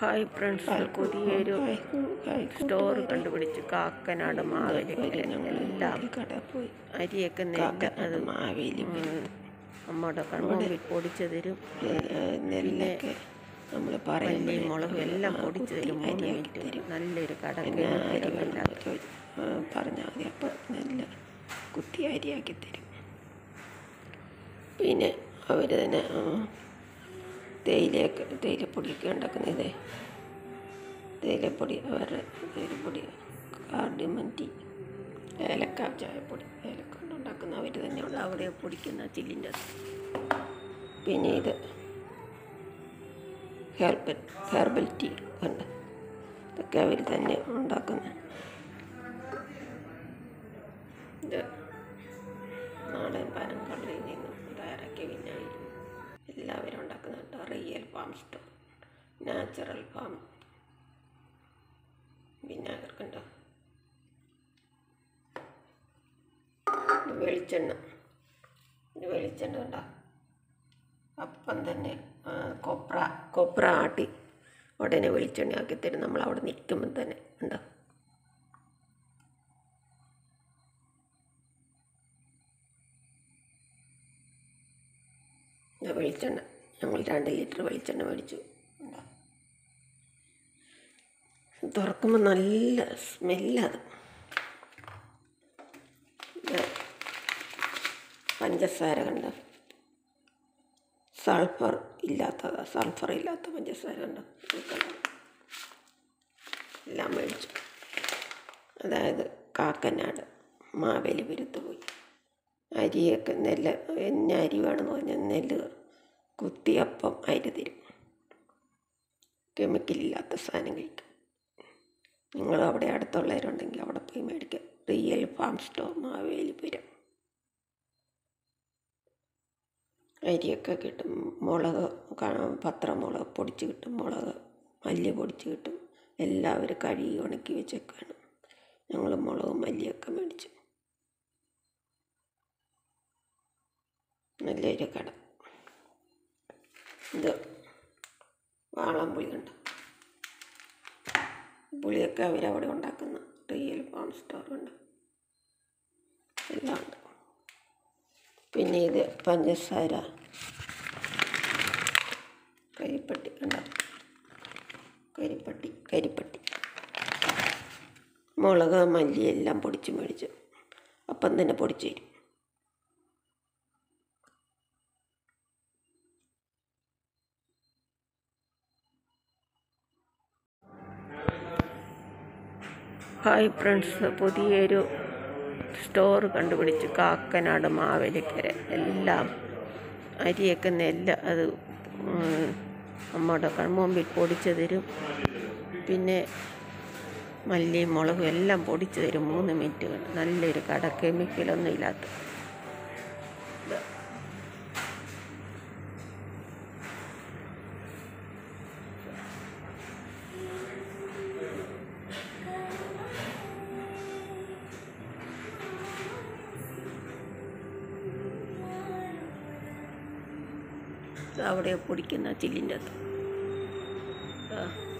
hi friends പുതിയൊരു store കണ്ടുപിടിച്ചു കാക്കനാട് മാവേലിക്കര എല്ലാം കട പോയി അരിയൊക്കെ നെല്ല് അത് മാവേലി ഉം, നമ്മുടെ കൺമുമ്പിൽ പൊടിച്ചു തരും നെല്ലൊക്കെ നമ്മൾ മല്ലി പറയുമ്പോൾ മുളകും എല്ലാം പൊടിച്ചു തരും മൂന്ന് മിനിറ്റ് നല്ലൊരു കടക്ക് പറഞ്ഞാൽ മതി അപ്പം നെല്ല് കുത്തി അരിയാക്കി തരും പിന്നെ അവർ തന്നെ ആ, തേയിലയൊക്കെ തേയിലപ്പൊടിയൊക്കെ ഉണ്ടാക്കുന്നത് തേയിലപ്പൊടി അവരുടെ തേയിലപ്പൊടി കാർഡിമന്റി ഏലക്ക ചായപ്പൊടി ഏലക്ക കൊണ്ട് ഉണ്ടാക്കുന്ന അവർ തന്നെ ഉണ്ട് അവിടെ പൊടിക്കുന്ന ചില്ലിൻ്റെ പിന്നെ ഇത് ഹെർബൽ ഹെർബൽ ടീ ഉണ്ട് ഇതൊക്കെ അവർ തന്നെ ഉണ്ടാക്കുന്ന ഇത് നാടൻ പനങ്കള്ളിയിൽ നിന്നും തയ്യാറാക്കിയ വിനാഗിരി എല്ലാവരും ഉണ്ടാക്കുന്നുണ്ട് real farm store natural farm vinegar കണ്ടോ ഇത് വെളിച്ചെണ്ണ ഇത് വെളിച്ചെണ്ണ ഉണ്ടോ അപ്പം തന്നെ ആ, കൊപ്ര കൊപ്ര ആട്ടി ഉടനെ വെളിച്ചെണ്ണ ആക്കി തരും നമ്മൾ അവിടെ നിൽക്കുമ്പോൾ തന്നെ ഉണ്ടോ ഇത് വെളിച്ചെണ്ണ ഞങ്ങൾ രണ്ട് ലിറ്റർ വെളിച്ചെണ്ണ മേടിച്ചു ഉണ്ടോ തുറക്കുമ്പോൾ നല്ല സ്മെല്ലത് ഇത് പഞ്ചസാര കണ്ടോ സൾഫർ ഇല്ലാത്ത സൾഫർ ഇല്ലാത്ത പഞ്ചസാര ഉണ്ട് എല്ലാം മേടിച്ചു അതായത് കാക്കനാട് മാവേലിപുരത്ത് പോയി അരിയൊക്കെ നെല്ല് എന്നെ അരി വേണമെന്ന് പറഞ്ഞാൽ നെല്ല് കുത്തിയപ്പം അരി തരും കെമിക്കലില്ലാത്ത സാധനം കഴിക്കും നിങ്ങൾ അവിടെ അടുത്തുള്ളവരുണ്ടെങ്കിൽ അവിടെ പോയി മേടിക്കാം റിയൽ ഫാം സ്റ്റോർ മാവേലിപുരം അരിയൊക്കെ കിട്ടും മുളക് ക- പത്രമുളക് പൊടിച്ച് കിട്ടും മുളക് മല്ലി പൊടിച്ച് കിട്ടും എല്ലാവരും കഴുകി ഉണക്കി വെച്ചേക്കാണ് ഞങ്ങൾ മുളകും മല്ലിയൊക്കെ മേടിച്ചു നല്ലൊരു കട ഇത് വാളംപുളി ഉണ്ട് പുളിയൊക്കെ അവരവിടെ ഉണ്ടാക്കുന്ന റിയൽ ഫാം സ്റ്റോർ ഉണ്ട് എല്ലാം ഉണ്ട് പിന്നെ ഇത് പഞ്ചസാര കരിപ്പട്ടി കണ്ടോ കരിപ്പട്ടി കരിപ്പട്ടി മുളക് മല്ലി എല്ലാം പൊടിച്ച് മേടിച്ചു അപ്പം തന്നെ പൊടിച്ച് തരും ഹായ് ഫ്രണ്ട്സ് പുതിയൊരു സ്റ്റോർ കണ്ടുപിടിച്ചു കാക്കനാട് മാവേലിക്കര എല്ലാം അരിയൊക്കെ നെല്ല് അത് ഉം, നമ്മുടെ കൺമുമ്പിൽ പൊടിച്ചു തരും പിന്നെ മല്ലിയും മുളകും എല്ലാം പൊടിച്ചു തരും മൂന്ന് മിനിറ്റ് കൊണ്ട് നല്ലൊരു കട കെമിക്കലൊന്നും ഇല്ലാത്ത അവിടെ പൊടിക്കുന്ന ചില്ലിൻ്റെ അത് ആ